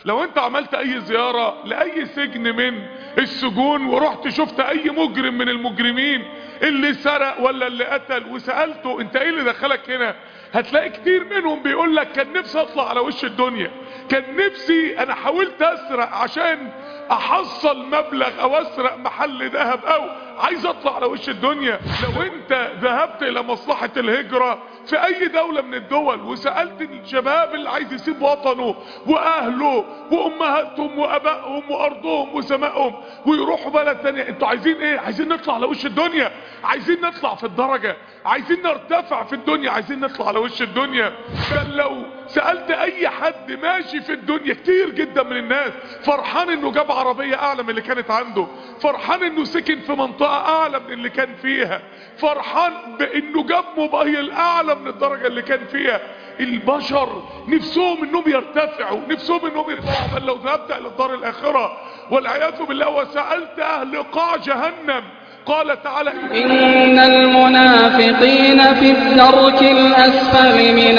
لو انت عملت اي زيارة لاي سجن من السجون ورحت شفت اي مجرم من المجرمين اللي سرق ولا اللي قتل وسألته انت ايه اللي دخلك هنا هتلاقي كتير منهم بيقول لك كان نفسي اطلع على وش الدنيا كان نفسي انا حاولت اسرق عشان احصل مبلغ او اسرق محل ذهب او عايز اطلع على وش الدنيا لو انت ذهبت الى مصلحة الهجرة في اي دولة من الدول وسألت الشباب اللي عايز يسيب وطنه واهله وامهاتهم وابائهم وارضهم وسمائهم ويروحوا بلد تانية انتوا عايزين ايه عايزين نطلع على وش الدنيا عايزين نطلع في الدرجة عايزين نرتفع في الدنيا عايزين نطلع على وش الدنيا كان لو سألت اي حد ماشي في الدنيا كتير جدا من الناس فرحان انه جاب عربية اعلى من اللي كانت عنده فرحان انه سكن في منطقة اعلى من اللي كان فيها فرحان بانه جاب موبايل اعلى من الدرجة اللي كان فيها البشر نفسهم انهم يرتفعوا نفسهم انهم يرتفعوا بل لو ذهبت الى الدار الاخرة والعياذ بالله وسألت اهل قاع جهنم قال تعالى إن المنافقين في الدرك الأسفل من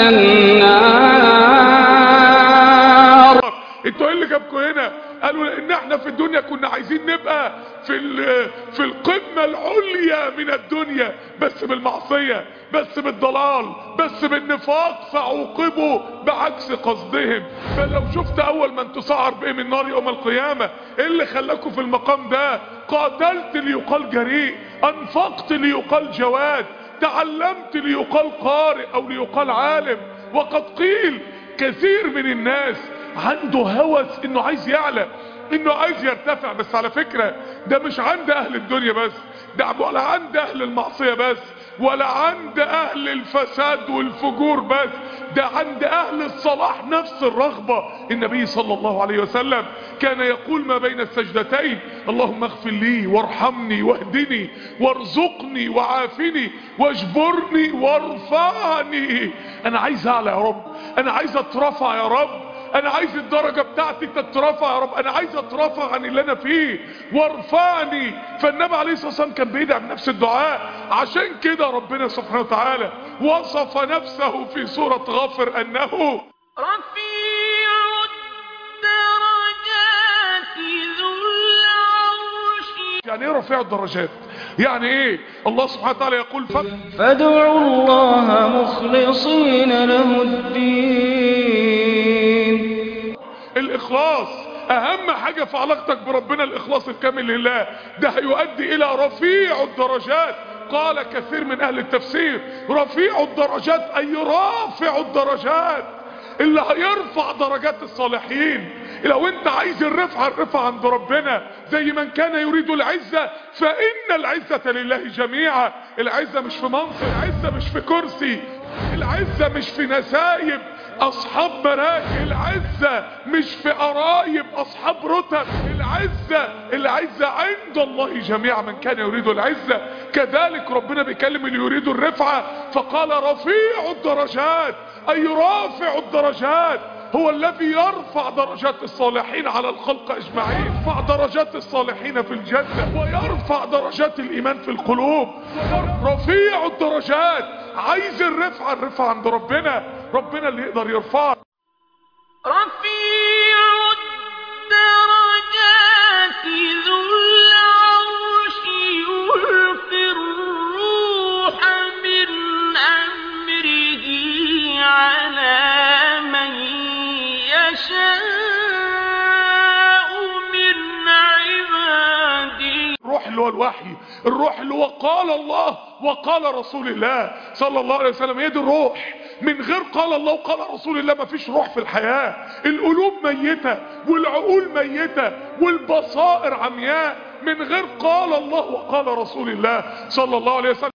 النار انتوا ايه اللي جابكم هنا قالوا ان احنا في الدنيا كنا عايزين نبقى في ال- في القمة العليا من الدنيا بس بالمعصية بس بالضلال بس بالنفاق فعوقبوا بعكس قصدهم فلو شفت اول من تسعر بهم النار يوم القيامة ايه اللي خلاكم في المقام ده قاتلت ليقال جريء انفقت ليقال جواد تعلمت ليقال قارئ او ليقال عالم وقد قيل كثير من الناس عنده هوس انه عايز يعلى انه عايز يرتفع بس على فكرة ده مش عند اهل الدنيا بس ده ولا عند اهل المعصية بس ولا عند اهل الفساد والفجور بس ده عند اهل الصلاح نفس الرغبة النبي صلى الله عليه وسلم كان يقول ما بين السجدتين اللهم اغفر لي وارحمني واهدني وارزقني وعافني واجبرني وارفعني انا عايز اعلى يا رب انا عايز اترفع يا رب انا عايز الدرجة بتاعتي تترفع يا رب انا عايز اترفع عن اللي انا فيه وارفعني فالنبي عليه الصلاة والسلام كان بيدعي بنفس الدعاء عشان كده ربنا سبحانه وتعالى وصف نفسه في سورة غافر انه رفيع الدرجات ذو العرش يعني ايه رفيع الدرجات يعني ايه الله سبحانه وتعالى يقول ف... فادعوا الله مخلصين له الدين الاخلاص اهم حاجة في علاقتك بربنا الاخلاص الكامل لله ده هيؤدي الى رفيع الدرجات قال كثير من اهل التفسير رفيع الدرجات اي رافع الدرجات اللي هيرفع درجات الصالحين لو انت عايز الرفعة الرفعة عند ربنا زي من كان يريد العزة فان العزة لله جميعا العزة مش في منصب العزة مش في كرسي العزة مش في نسايب اصحاب مراكب العزة مش في قرايب اصحاب رتب العزة العزة عند الله جميعا من كان يريد العزة كذلك ربنا بيكلم اللي يريد الرفعة فقال رفيع الدرجات اي رافع الدرجات هو الذي يرفع درجات الصالحين على الخلق اجمعين يرفع درجات الصالحين في الجنة ويرفع درجات الايمان في القلوب رفيع الدرجات عايز الرفعة الرفعة عند ربنا ربنا اللي يقدر يرفعك رفيع الدرجات ذو العرش يلقي الروح من أمره على من يشاء من عباده الروح اللي هو الوحي الروح اللي هو قال الله وقال رسول الله صلى الله عليه وسلم هي دي الروح من غير قال الله وقال رسول الله مفيش روح في الحياة القلوب ميتة والعقول ميتة والبصائر عمياء من غير قال الله وقال رسول الله صلى الله عليه وسلم